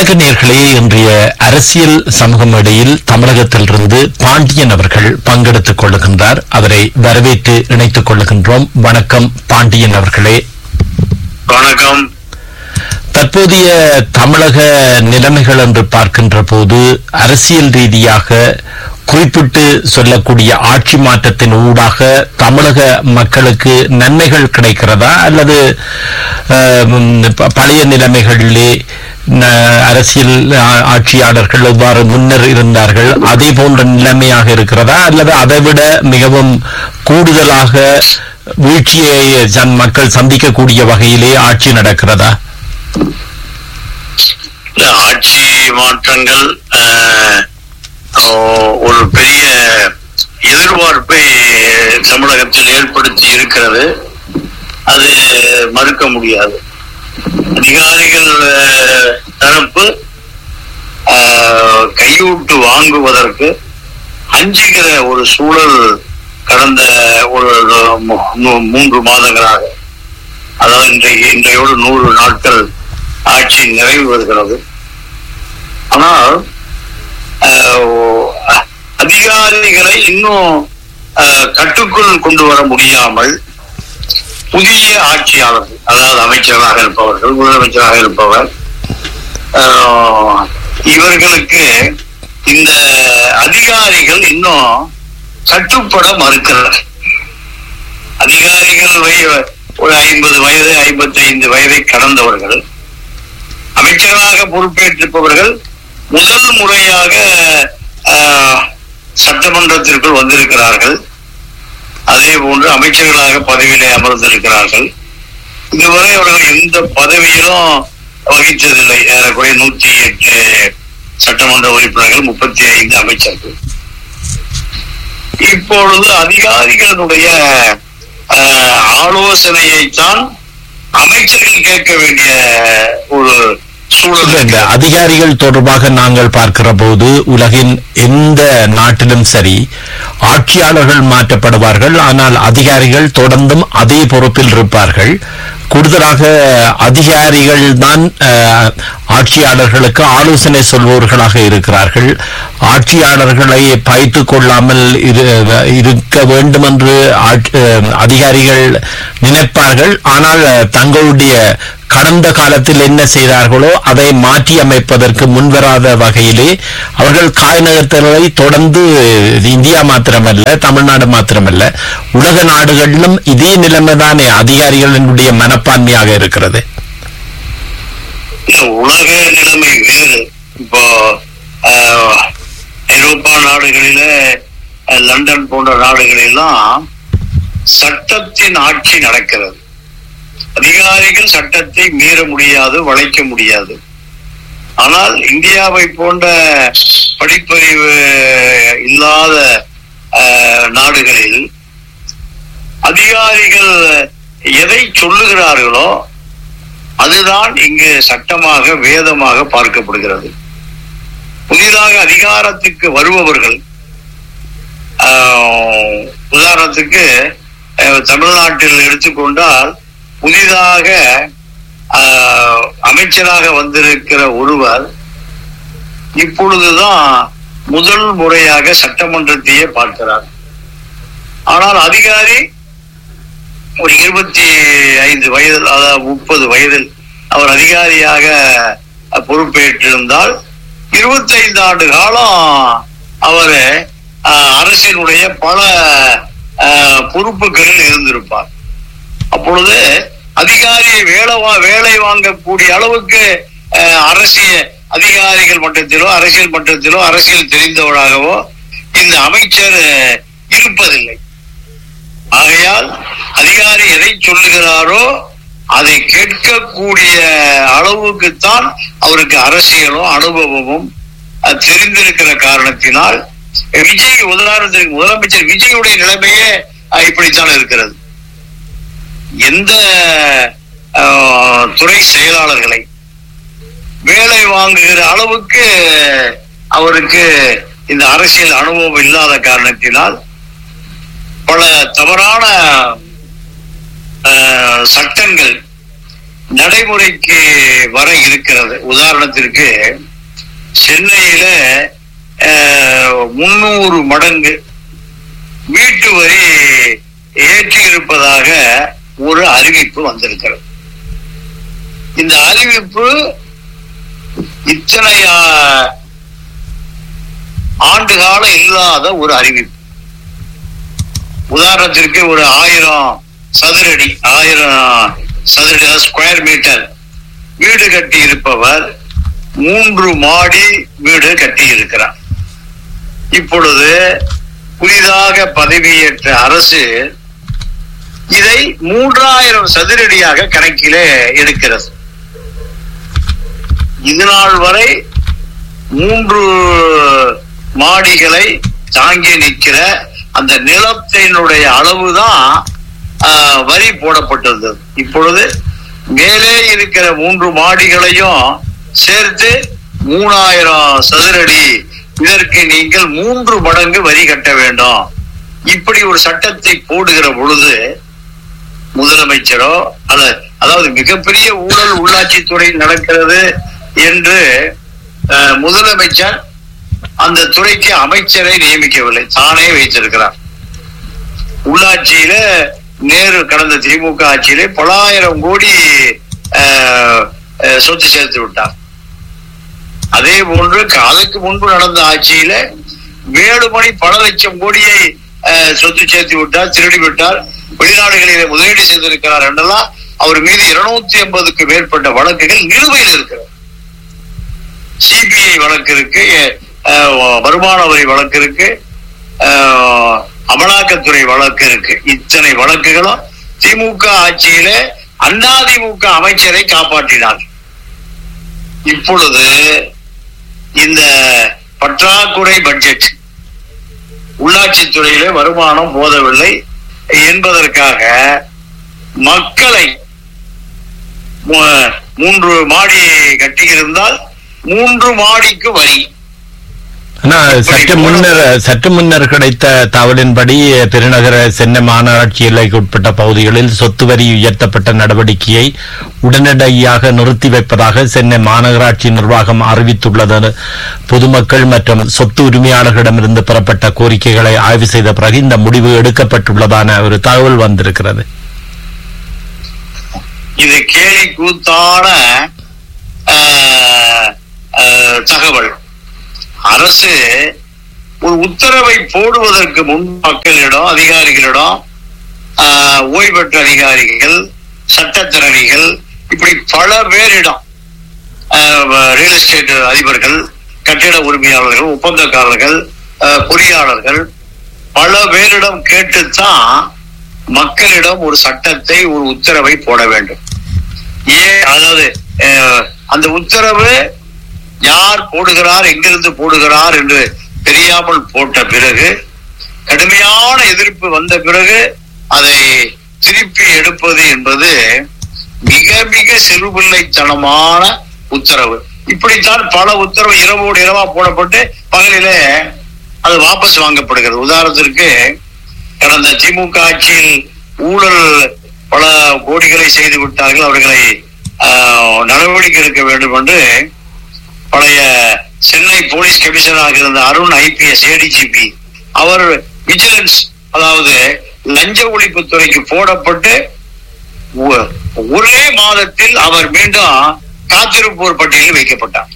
வணக்க நேர்களே இன்றைய அரசியல் சமூக மேடையில் தமிழகத்திலிருந்து பாண்டியன் அவர்கள் பங்கெடுத்துக் கொள்ளுகின்றார் அவரை வரவேற்று இணைத்துக் கொள்ளுகின்றோம் வணக்கம் பாண்டியன் அவர்களே வணக்கம் தற்போதைய தமிழக நிலைமைகள் என்று பார்க்கின்ற போது அரசியல் ரீதியாக குறிப்பிட்டு சொல்லக்கூடிய ஆட்சி மாற்றத்தின் ஊடாக தமிழக மக்களுக்கு நன்மைகள் கிடைக்கிறதா அல்லது அஹ், ம், ப- பழைய நிலைமைகளிலே ந- அரசியல் ஆ- ஆட்சியாளர்கள் எவ்வாறு முன்னர் இருந்தார்கள் அதே போன்ற நிலைமையாக இருக்கிறதா அல்லது அதைவிட மிகவும் கூடுதலாக வீழ்ச்சியை ஜன் மக்கள் சந்திக்கக்கூடிய வகையிலே ஆட்சி நடக்கிறதா இந்த ஆட்சி மாற்றங்கள் அஹ், ஓ- ஒரு பெரிய எதிர்பார்ப்பை தமிழகத்தில் ஏற்படுத்தி இருக்கிறது அது மறுக்க முடியாது அதிகாரிகள் அஹ், தரப்பு அஹ், கையூட்டு வாங்குவதற்கு அஞ்சுகிற ஒரு சூழல் கடந்த ஒரு மூ- மூ- மூன்று மாதங்களாக அதாவது இன்றைக்கு இன்றையோடு நூறு நாட்கள் ஆட்சி நிறைவு வருகிறது ஆனால் ஆஹ், அதிகாரிகளை இன்னும் ஆஹ், கட்டுக்குள் கொண்டு வர முடியாமல் புதிய ஆட்சியாளர்கள் அதாவது அமைச்சராக இருப்பவர்கள் முதலமைச்சராக இருப்பவர் ஆஹ், இவர்களுக்கு இந்த அதிகாரிகள் இன்னும் கட்டுப்பட மறுக்கிறார் அதிகாரிகள் வய- ஒரு ஐம்பது வயது ஐம்பத்தி ஐந்து வயதை கடந்தவர்கள் அமைச்சராக பொறுப்பேற்றிருப்பவர்கள் முதல் முறையாக ஆஹ், சட்டமன்றத்திற்குள் வந்திருக்கிறார்கள் அதே போன்று அமைச்சர்களாக பதவியிலே அமர்ந்திருக்கிறார்கள் இதுவரை அவர்கள் எந்த பதவியிலும் வகித்ததில்லை ஏறக்குறைய நூத்தி எட்டு சட்டமன்ற உறுப்பினர்கள் முப்பத்தி ஐந்து அமைச்சர்கள் இப்பொழுது அதிகாரிகளுடைய ஆஹ், ஆலோசனையைத்தான் அமைச்சர்கள் கேட்க வேண்டிய ஒரு சூழல் இல்ல, இந்த இருக்கிறது. அதிகாரிகள் தொடர்பாக நாங்கள் பார்க்கிற போது உலகின் எந்த நாட்டிலும் சரி ஆட்சியாளர்கள் மாற்றப்படுவார்கள் ஆனால் அதிகாரிகள் தொடர்ந்தும் அதே பொறுப்பில் இருப்பார்கள் கூடுதலாக அதிகாரிகள் தான் அஹ், ஆட்சியாளர்களுக்கு ஆலோசனை சொல்பவர்களாக இருக்கிறார்கள் ஆட்சியாளர்களை பயிற்றுக் கொள்ளாமல் இரு- இருக்க வேண்டும் என்று ஆட்சி- அஹ், அதிகாரிகள் நினைப்பார்கள் ஆனால் அஹ், தங்களுடைய கடந்த காலத்தில் என்ன செய்தார்களோ அதை மாற்றி அமைப்பதற்கு முன்வராத வகையிலே அவர்கள் காய் நகர்த்தலை தொடர்ந்து இந்தியா மாத்திரமல்ல தமிழ்நாடு மாத்திரமல்ல உலக நாடுகளிலும் இதே நிலைமைதானே அதிகாரிகளினுடைய மனப்பான்மையாக இருக்கிறது இல்ல, உலக நிலைமை வேறு இப்போ ஆஹ், ஐரோப்பா நாடுகளில அஹ், லண்டன் போன்ற நாடுகளெல்லாம் சட்டத்தின் ஆட்சி நடக்கிறது அதிகாரிகள் சட்டத்தை மீற முடியாது வளைக்க முடியாது ஆனால் இந்தியாவை போன்ற படிப்பறிவு இல்லாத ஆஹ், நாடுகளில் அதிகாரிகள் எதை சொல்லுகிறார்களோ அதுதான் இங்கு சட்டமாக வேதமாக பார்க்கப்படுகிறது புதிதாக அதிகாரத்துக்கு வருபவர்கள் ஆஹ், உதாரணத்துக்கு அஹ், தமிழ்நாட்டில் எடுத்துக்கொண்டால் புதிதாக ஆஹ், அமைச்சராக வந்திருக்கிற ஒருவர் இப்பொழுதுதான் முதல் முறையாக சட்டமன்றத்தையே பார்க்கிறார் ஆனால் அதிகாரி ஒரு இருபத்தி ஐந்து வயதில் அதாவது முப்பது வயதில் அவர் அதிகாரியாக பொறுப்பேற்றிருந்தால் இருபத்தைந்து ஆண்டு காலம் அவர் அரசினுடைய பல அஹ், பொறுப்புகளில் இருந்திருப்பார் அப்பொழுது அதிகாரியை வேலை வா- வேலை வாங்கக்கூடிய அளவுக்கு அஹ், அரசியல் அதிகாரிகள் மட்டத்திலோ அரசியல் மட்டத்திலோ அரசியல் தெரிந்தவராகவோ இந்த அமைச்சர் அஹ், இருப்பதில்லை ஆகையால் அதிகாரி எதை சொல்லுகிறாரோ அதை கேட்கக்கூடிய அளவுக்குத்தான் அவருக்கு அரசியலும் அனுபவமும் அஹ், தெரிந்திருக்கிற காரணத்தினால் விஜய் உதாரணத்திற்கு முதலமைச்சர் விஜயுடைய நிலைமையே அஹ், இப்படித்தான் இருக்கிறது எந்த அஹ், துறை செயலாளர்களை வேலை வாங்குகிற அளவுக்கு அவருக்கு இந்த அரசியல் அனுபவம் இல்லாத காரணத்தினால் பல தவறான அஹ், சட்டங்கள் நடைமுறைக்கு வர இருக்கிறது உதாரணத்திற்கு சென்னையில முன்னூறு மடங்கு வீட்டு வரி ஏற்றி இருப்பதாக ஒரு அறிவிப்பு வந்திருக்கிறது இந்த அறிவிப்பு இத்தனை ஆ, ஆண்டு காலம் இல்லாத ஒரு அறிவிப்பு உதாரணத்திற்கு ஒரு ஆயிரம் சதுரடி ஆயிரம் சதுரடி ஸ்கொயர் மீட்டர் வீடு கட்டி இருப்பவர் மூன்று மாடி வீடு கட்டி இருக்கிறார் இப்பொழுது புதிதாக பதவியேற்ற அரசு இதை மூன்றாயிரம் சதுரடியாக கணக்கிலே எடுக்கிறது இது நாள் வரை மூன்று மாடிகளை தாங்கி நிற்கிற அந்த நிலத்தினுடைய அளவுதான் ஆஹ், வரி போடப்பட்டிருந்தது இப்பொழுது மேலே இருக்கிற மூன்று மாடிகளையும் சேர்த்து மூணாயிரம் சதுரடி இதற்கு நீங்கள் மூன்று மடங்கு வரி கட்ட வேண்டும் இப்படி ஒரு சட்டத்தை போடுகிற பொழுது முதலமைச்சரோ அல்ல அதாவது மிகப்பெரிய ஊழல் உள்ளாட்சித்துறை நடக்கிறது என்று அஹ், முதலமைச்சர் அந்த துறைக்கு அமைச்சரை நியமிக்கவில்லை தானே வைத்திருக்கிறார் உள்ளாட்சியில நேரு கடந்த திமுக ஆட்சியிலே பலாயிரம் கோடி அஹ், அஹ், சொத்து சேர்த்து விட்டார் அதே போன்று க- அதுக்கு முன்பு நடந்த ஆட்சியில வேலுமணி பல லட்சம் கோடியை அஹ், சொத்து சேர்த்து விட்டார் திருடி விட்டார் வெளிநாடுகளிலே முதலீடு செய்திருக்கிறார் என்றெல்லாம் அவர் மீது இருநூத்தி ஐம்பதுக்கு மேற்பட்ட வழக்குகள் நிலுவையில் இருக்கிறது சிபிஐ வழக்கு இருக்கு அஹ், வருமான வரி வழக்கு இருக்கு அஹ், அமலாக்கத்துறை வழக்கு இருக்கு இத்தனை வழக்குகளும் திமுக ஆட்சியில அதிமுக அமைச்சரை காப்பாற்றினார் இப்பொழுது இந்த பற்றாக்குறை பட்ஜெட் உள்ளாட்சித்துறையிலே வருமானம் போதவில்லை என்பதற்காக மக்களை மூ- மூன்று மாடி கட்டியிருந்தால் மூன்று மாடிக்கு வரி ஆனா சற்று முன்னர் சற்று முன்னர் கிடைத்த தகவலின்படி பெருநகர சென்னை மாநகராட்சி எல்லைக்கு உட்பட்ட பகுதிகளில் சொத்து வரி உயர்த்தப்பட்ட நடவடிக்கையை உடனடியாக நிறுத்தி வைப்பதாக சென்னை மாநகராட்சி நிர்வாகம் அறிவித்துள்ளது பொதுமக்கள் மற்றும் சொத்து உரிமையாளர்களிடமிருந்து பெறப்பட்ட கோரிக்கைகளை ஆய்வு செய்த பிறகு இந்த முடிவு எடுக்கப்பட்டுள்ளதான ஒரு தகவல் வந்திருக்கிறது இது கேலி கூத்தான ஆஹ், ஆஹ், தகவல் அரசு ஒரு உத்தரவை போடுவதற்கு முன் மக்களிடம் அதிகாரிகளிடம் ஆஹ், ஓய்வு பெற்ற அதிகாரிகள் சட்டத்திறனிகள் இப்படி பல பேரிடம் ரியல் எஸ்டேட் அதிபர்கள் கட்டிட உரிமையாளர்கள் ஒப்பந்தக்காரர்கள் ஆஹ், பொறியாளர்கள் பல பேரிடம் கேட்டுத்தான் மக்களிடம் ஒரு சட்டத்தை ஒரு உத்தரவை போட வேண்டும் ஏன் அதாவது அஹ், அந்த உத்தரவு யார் போடுகிறார் எங்கிருந்து போடுகிறார் என்று தெரியாமல் போட்ட பிறகு கடுமையான எதிர்ப்பு வந்த பிறகு அதை திருப்பி எடுப்பது என்பது மிக மிக சிறுபிள்ளைத்தனமான உத்தரவு இப்படித்தான் பல உத்தரவு இரவோடு இரவா போடப்பட்டு பகலிலே அது வாபஸ் வாங்கப்படுகிறது உதாரணத்திற்கு கடந்த திமுக ஆட்சியில் ஊழல் பல கோடிகளை செய்து விட்டார்கள் அவர்களை ஆஹ், நடவடிக்கை எடுக்க வேண்டும் என்று பழைய சென்னை போலீஸ் கமிஷனராக இருந்த அருண் ஐபிஎஸ் ஏடிஜிபி அவர் விஜிலன்ஸ் அதாவது லஞ்ச ஒழிப்புத்துறைக்கு போடப்பட்டு ஒ- ஒரே மாதத்தில் அவர் மீண்டும் காத்திருப்போர் பட்டியலில் வைக்கப்பட்டார்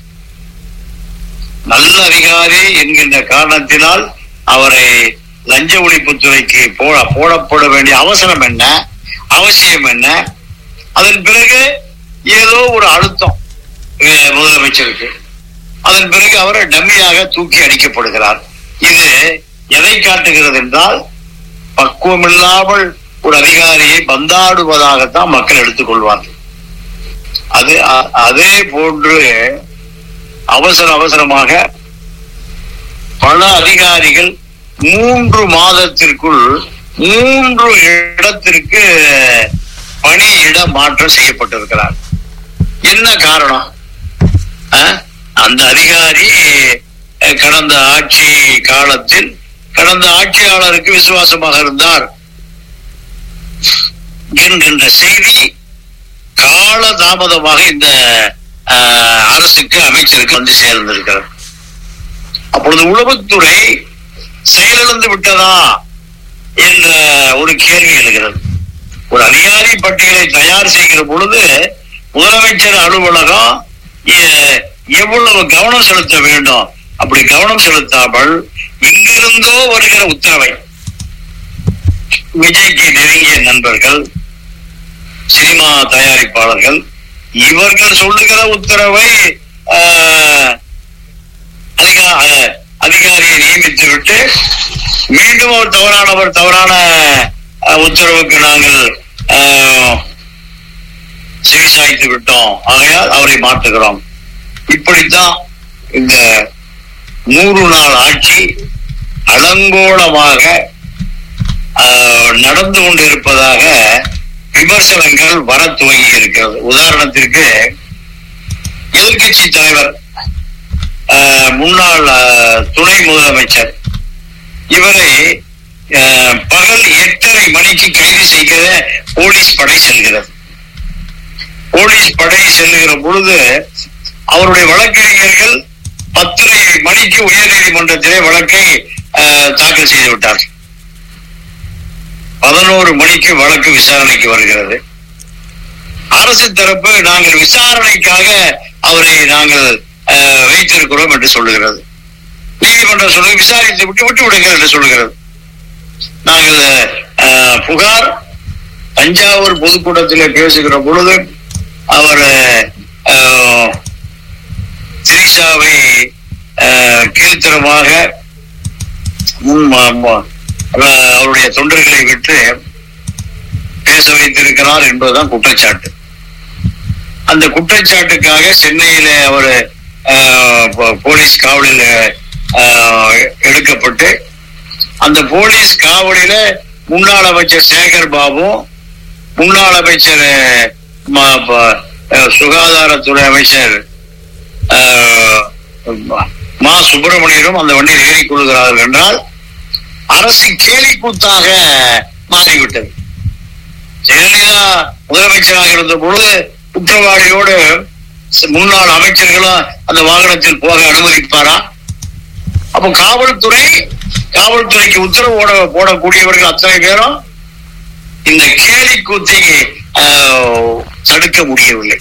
நல்ல அதிகாரி என்கின்ற காரணத்தினால் அவரை லஞ்ச ஒழிப்புத்துறைக்கு போட போடப்பட வேண்டிய அவசரம் என்ன அவசியம் என்ன அதன் பிறகு ஏதோ ஒரு அழுத்தம் அஹ், முதலமைச்சருக்கு அதன் பிறகு அவர் டம்மியாக தூக்கி அடிக்கப்படுகிறார் இது எதை காட்டுகிறது என்றால் பக்குவமில்லாமல் ஒரு அதிகாரியை பந்தாடுவதாகத்தான் மக்கள் எடுத்துக்கொள்வார்கள் அது அ- அதே போன்று அவசர அவசரமாக பல அதிகாரிகள் மூன்று மாதத்திற்குள் மூன்று இடத்திற்கு பணியிட மாற்றம் செய்யப்பட்டிருக்கிறார் என்ன காரணம் அஹ்? அந்த அதிகாரி அஹ், கடந்த ஆட்சி காலத்தில் கடந்த ஆட்சியாளருக்கு விசுவாசமாக இருந்தார் என்கின்ற செய்தி கால தாமதமாக இந்த ஆஹ், அரசுக்கு அமைச்சருக்கு வந்து சேர்ந்திருக்கிறது அப்பொழுது உளவுத்துறை செயலிழந்து விட்டதா என்ற ஒரு கேள்வி எழுகிறது ஒரு அதிகாரி பட்டியலை தயார் செய்கிற பொழுது முதலமைச்சர் அலுவலகம் எ- எவ்வளவு கவனம் செலுத்த வேண்டும் அப்படி கவனம் செலுத்தாமல் இங்கிருந்தோ வருகிற உத்தரவை விஜய்க்கு நெருங்கிய நண்பர்கள் சினிமா தயாரிப்பாளர்கள் இவர்கள் சொல்லுகிற உத்தரவை ஆஹ், அதிகா- அஹ், அதிகாரியை நியமித்து விட்டு மீண்டும் ஒரு தவறானவர் தவறான அஹ், உத்தரவுக்கு நாங்கள் அஹ், செவிசாய்த்து விட்டோம் ஆகையால் அவரை மாற்றுகிறோம் இப்படித்தான் இந்த நூறு நாள் ஆட்சி அலங்கோலமாக ஆஹ், நடந்து கொண்டிருப்பதாக விமர்சனங்கள் வர துவங்கி இருக்கிறது உதாரணத்திற்கு எதிர்க்கட்சி தலைவர் ஆஹ், முன்னாள் ஆஹ், துணை முதலமைச்சர் இவரை ஆஹ், பகல் எட்டரை மணிக்கு கைது செய்கிற போலீஸ் படை செல்கிறது போலீஸ் படை செல்லுகிற பொழுது அவருடைய வழக்கறிஞர்கள் பத்தரை மணிக்கு உயர்நீதிமன்றத்திலே வழக்கை ஆஹ், தாக்கல் செய்து விட்டார் பதினோரு மணிக்கு வழக்கு விசாரணைக்கு வருகிறது அரசு தரப்பு நாங்கள் விசாரணைக்காக அவரை நாங்கள் ஆஹ், வைத்திருக்கிறோம் என்று சொல்லுகிறது நீதிமன்றம் சொல்லி விசாரித்து விட்டு விட்டு விடுங்கள் என்று சொல்லுகிறது நாங்கள் ஆஹ், புகார் தஞ்சாவூர் பொதுக்கூட்டத்திலே பேசுகிற பொழுது அவர் ஆஹ், திரிஷாவை ஆஹ், கீழ்த்தரமாக முன் ம- ம- அவ- அவருடைய தொண்டர்களை விட்டு பேச வைத்திருக்கிறார் என்பதுதான் குற்றச்சாட்டு அந்த குற்றச்சாட்டுக்காக சென்னையில அவர் போலீஸ் காவலில் ஆஹ், எடுக்கப்பட்டு அந்த போலீஸ் காவலில முன்னாள் அமைச்சர் சேகர் பாபு முன்னாள் அமைச்சர் ம- ப- அஹ், சுகாதாரத்துறை அமைச்சர் ஆஹ், மா சுப்பிரமணியனும் அந்த வண்டியில் ஏறிக்கொள்கிறார்கள் என்றால் அரசு கேலிக்கூத்தாக மாறிவிட்டது ஜெயலலிதா முதலமைச்சராக இருந்த பொழுது குற்றவாளியோடு ச- முன்னாள் அமைச்சர்களும் அந்த வாகனத்தில் போக அனுமதிப்பாரா அப்போ காவல்துறை காவல்துறைக்கு உத்தரவு போட போடக்கூடியவர்கள் அத்தனை பேரும் இந்த கேலி கூத்தை ஆஹ், தடுக்க முடியவில்லை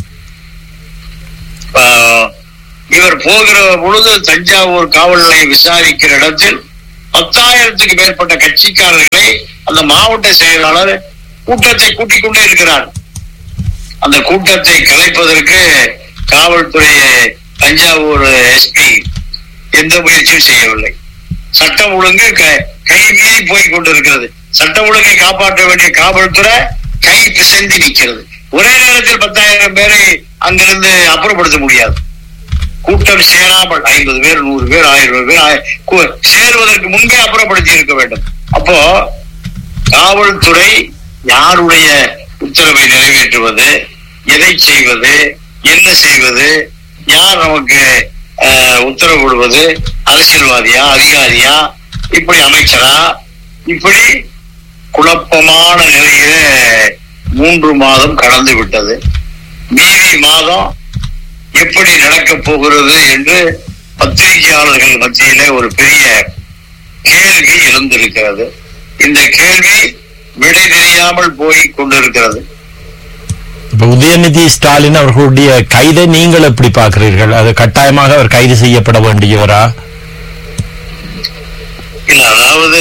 ஆஹ், இவர் போகிற பொழுது தஞ்சாவூர் காவல் நிலையம் விசாரிக்கிற இடத்தில் பத்தாயிரத்துக்கு மேற்பட்ட கட்சிக்காரர்களை அந்த மாவட்ட செயலாளர் கூட்டத்தை கூட்டிக் கொண்டே இருக்கிறார் அந்த கூட்டத்தை கலைப்பதற்கு காவல்துறை தஞ்சாவூர் எஸ்பி எந்த முயற்சியும் செய்யவில்லை சட்டம் ஒழுங்கு க- கை மீறி போய் கொண்டிருக்கிறது சட்டம் ஒழுங்கை காப்பாற்ற வேண்டிய காவல்துறை கை பிசைந்து நிற்கிறது ஒரே நேரத்தில் பத்தாயிரம் பேரை அங்கிருந்து அப்புறப்படுத்த முடியாது கூட்டம் சேராமல் ஐம்பது பேர் நூறு பேர் ஆயிரம் பேர் ஆய- கு- சேருவதற்கு முன்பே அப்புறப்படுத்தி இருக்க வேண்டும் அப்போ காவல்துறை யாருடைய உத்தரவை நிறைவேற்றுவது எதை செய்வது என்ன செய்வது யார் நமக்கு அஹ், உத்தரவு விடுவது அரசியல்வாதியா அதிகாரியா இப்படி அமைச்சரா இப்படி குழப்பமான நிலையில மூன்று மாதம் கடந்து விட்டது மீதி மாதம் எப்படி நடக்கப் போகிறது என்று பத்திரிகையாளர்கள் மத்தியிலே ஒரு பெரிய கேள்வி எழுந்திருக்கிறது இந்த கேள்வி விடை தெரியாமல் போய் கொண்டிருக்கிறது இப்ப உதயநிதி ஸ்டாலின் அவர்களுடைய கைதை நீங்கள் எப்படி பார்க்கிறீர்கள் அது கட்டாயமாக அவர் கைது செய்யப்பட வேண்டியவரா இல்ல அதாவது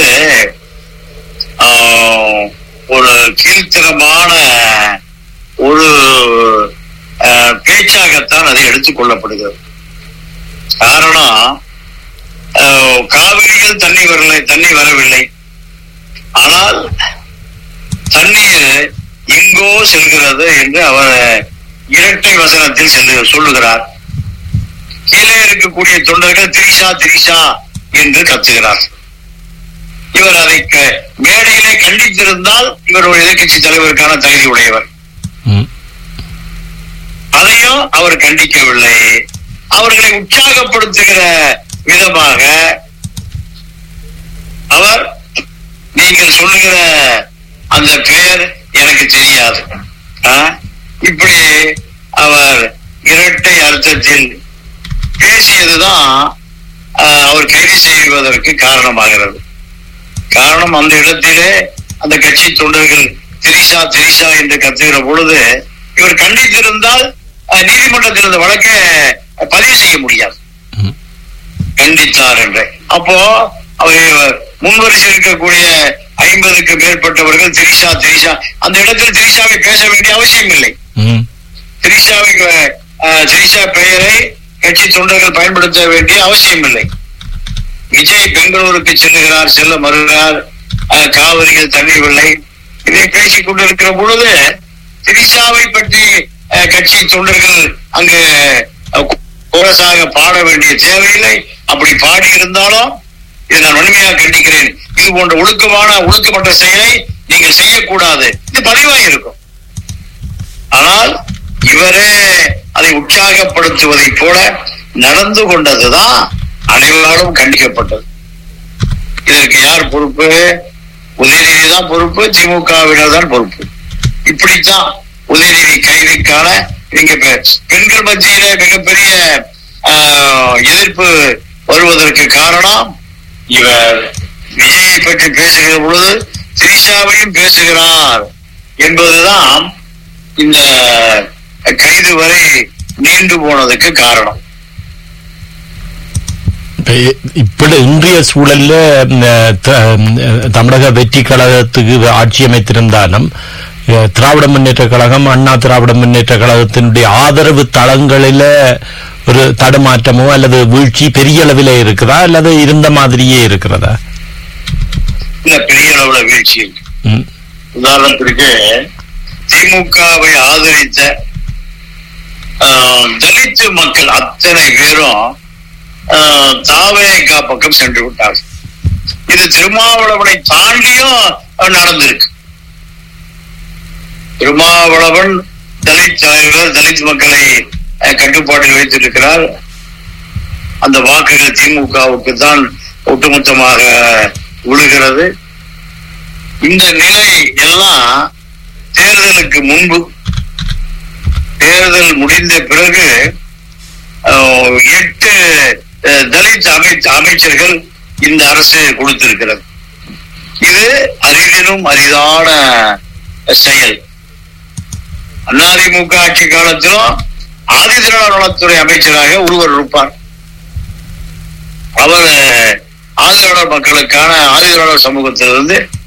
ஆஹ், ஒரு கீழ்த்தரமான ஒரு ஆஹ், பேச்சாகத்தான் அது எடுத்துக் கொள்ளப்படுகிறது காரணம் ஆஹ், காவிரியில் தண்ணி வரலை தண்ணி வரவில்லை ஆனால் தண்ணீர் எங்கோ செல்கிறது என்று அவர் இரட்டை வசனத்தில் செல்லு சொல்லுகிறார் கீழே இருக்கக்கூடிய தொண்டர்கள் திரிஷா திரிஷா என்று கத்துகிறார் இவர் அதை க- மேடையிலே கண்டித்திருந்தால் இவர் ஒரு எதிர்க்கட்சி தலைவருக்கான தகுதி உடையவர் ம். அதையும் அவர் கண்டிக்கவில்லை அவர்களை உற்சாகப்படுத்துகிற விதமாக அவர் நீங்கள் சொல்லுகிற அந்த பெயர் எனக்கு தெரியாது ஆ? இப்படி அவர் இரட்டை அர்த்தத்தில் பேசியதுதான் ஆஹ், அவர் கைது செய்வதற்கு காரணமாகிறது காரணம் அந்த இடத்திலே அந்த கட்சி தொண்டர்கள் திரிஷா திரிஷா என்று கத்துகிற பொழுது இவர் கண்டித்திருந்தால் ஆஹ், நீதிமன்றத்தில் இந்த வழக்கை பதிவு செய்ய முடியாது ம். கண்டித்தார் என்று அப்போ அவர் முன்வரிசையில் இருக்கக்கூடிய ஐம்பதுக்கு மேற்பட்டவர்கள் திரிஷா திரிஷா அந்த இடத்தில் திரிஷாவை பேச வேண்டிய அவசியம் இல்லை ம், திரிஷாவை அஹ், திரிஷா பெயரை கட்சி தொண்டர்கள் பயன்படுத்த வேண்டிய அவசியம் இல்லை விஜய் பெங்களூருக்கு செல்லுகிறார் செல்ல மறுகிறார் அஹ், காவிரியில் தண்ணீர் வெள்ளை இதை பேசிக் கொண்டிருக்கிற பொழுது திரிஷாவை பற்றி அஹ், கட்சி தொண்டர்கள் அங்கு அஹ், கோரஸாக பாட வேண்டிய தேவையில்லை அப்படி பாடி இருந்தாலும் இதை நான் வன்மையாக கண்டிக்கிறேன் இது போன்ற ஒழுக்கமான ஒழுக்கப்பட்ட செயலை நீங்கள் செய்யக்கூடாது இது பதிவாக இருக்கும் ஆனால் இவரே அதை உற்சாகப்படுத்துவதைப் போல நடந்து கொண்டதுதான் அனைவராலும் கண்டிக்கப்பட்டது இதற்கு யார் பொறுப்பு உதயநிதி தான் பொறுப்பு திமுகவினர் தான் பொறுப்பு இப்படித்தான் உதயநிதி கைதுக்கான இங்க பெ- பெண்கள் மத்தியில மிகப்பெரிய ஆஹ், எதிர்ப்பு வருவதற்கு காரணம் இவர் விஜயை பற்றி பேசுகிற பொழுது திரிஷாவையும் பேசுகிறார் என்பதுதான் இந்த கைது வரை நீண்டு போனதுக்கு காரணம் இப்ப இப்படி இன்றைய சூழல்ல ம், த- ம், தமிழக வெற்றி கழகத்துக்கு ஆட்சி அமைத்திருந்தாலும் அஹ், திராவிட முன்னேற்ற கழகம் அண்ணா திராவிட முன்னேற்ற கழகத்தினுடைய ஆதரவு தளங்களில ஒரு தடுமாற்றமோ அல்லது வீழ்ச்சி பெரிய அளவில் இருக்குதா அல்லது இருந்த மாதிரியே இருக்கிறதா இல்ல பெரிய அளவுல வீழ்ச்சி இருக்கு. ம், உதாரணத்திற்கு திமுகவை ஆதரித்த ஆஹ், தலித்து மக்கள் அத்தனை பேரும் ஆஹ், தாவேகா பக்கம் சென்று விட்டார்கள் இது திருமாவளவனை தாண்டியும் அஹ், நடந்திருக்கு திருமாவளவன் தலித் தலைவர் தலித் மக்களை அஹ், கட்டுப்பாட்டில் வைத்திருக்கிறார் அந்த வாக்குகள் திமுகவுக்கு தான் ஒட்டுமொத்தமாக விழுகிறது இந்த நிலை எல்லாம் தேர்தலுக்கு முன்பு தேர்தல் முடிந்த பிறகு அஹ், எட்டு அஹ், தலித் அமை அமைச்சர்கள் இந்த அரசு கொடுத்திருக்கிறது இது அரிதிலும் அரிதான செயல் அதிமுக ஆட்சி காலத்திலும் ஆதிதிராவிட நலத்துறை அமைச்சராக ஒருவர் இருப்பார் அவர் ஆதரவாளர் மக்களுக்கான ஆதரவாளர் சமூகத்திலிருந்து